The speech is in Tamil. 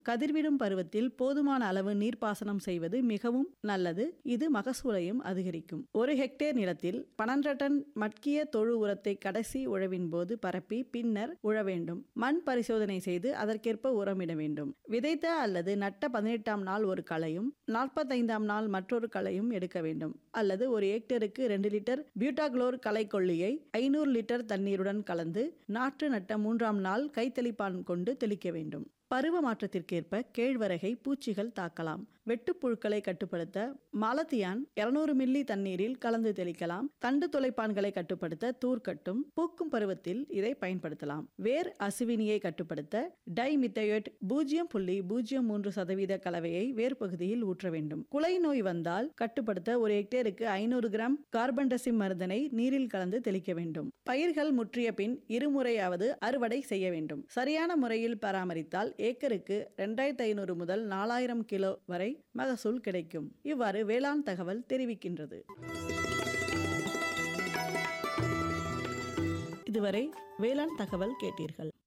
கதிர்விடும் பருவத்தில் போதுமான அளவு நீர்ப்பாசனம் செய்வது மிகவும் நல்லது இது மகசூலையும் அதிகரிக்கும் ஒரு ஹெக்டேர் நிலத்தில் பன்னெண்டு டன் மட்கிய தொழு உரத்தை கடைசி உழவின் போது பரப்பி பின்னர் உழ வேண்டும் மண் பரிசோதனை செய்து அதற்கேற்ப உரமிட வேண்டும் விதைத்த அல்லது நட்ட பதினெட்டாம் நாள் ஒரு களையும் நாற்பத்தைந்தாம் நாள் மற்றொரு களையும் எடுக்க வேண்டும் அல்லது ஒரு ஹெக்டருக்கு ரெண்டு லிட்டர் பியூட்டாக்ளோர் களைக்கொல்லியை ஐநூறு லிட்டர் தண்ணீருடன் கலந்து நாற்று நட்ட மூன்றாம் நாள் கைத்தெளிப்பான் கொண்டு தெளிக்க வேண்டும் பருவ மாற்றத்திற்கேற்ப கேழ்வரகை பூச்சிகள் தாக்கலாம் வெட்டுப்புழுக்களை கட்டுப்படுத்த மாலத்தியான் 200 மில்லி தண்ணீரில் கலந்து தெளிக்கலாம் தண்டு துளைப்பான்களை கட்டுப்படுத்த தூர்க்கட்டும் பூக்கும் பருவத்தில் இதை பயன்படுத்தலாம் வேர் அசுவினியை கட்டுப்படுத்த டைமித்தையோட் பூஜ்ஜியம் புள்ளி பூஜ்ஜியம் மூன்று சதவீத கலவையை வேர் பகுதியில் ஊற்ற வேண்டும் குலை நோய் வந்தால் கட்டுப்படுத்த ஒரு ஹெக்டேருக்கு ஐநூறு கிராம் கார்பன்டசிம் மருந்தனை நீரில் கலந்து தெளிக்க வேண்டும் பயிர்கள் முற்றிய பின் இருமுறையாவது அறுவடை செய்ய வேண்டும் சரியான முறையில் பராமரித்தால் ஏக்கருக்கு ரெண்டாயிரத்தி ஐநூறு முதல் நாலாயிரம் கிலோ வரை மகசூல் கிடைக்கும் இவ்வாறு வேளாண் தகவல் தெரிவிக்கின்றது இதுவரை வேளாண் தகவல் கேட்டீர்கள்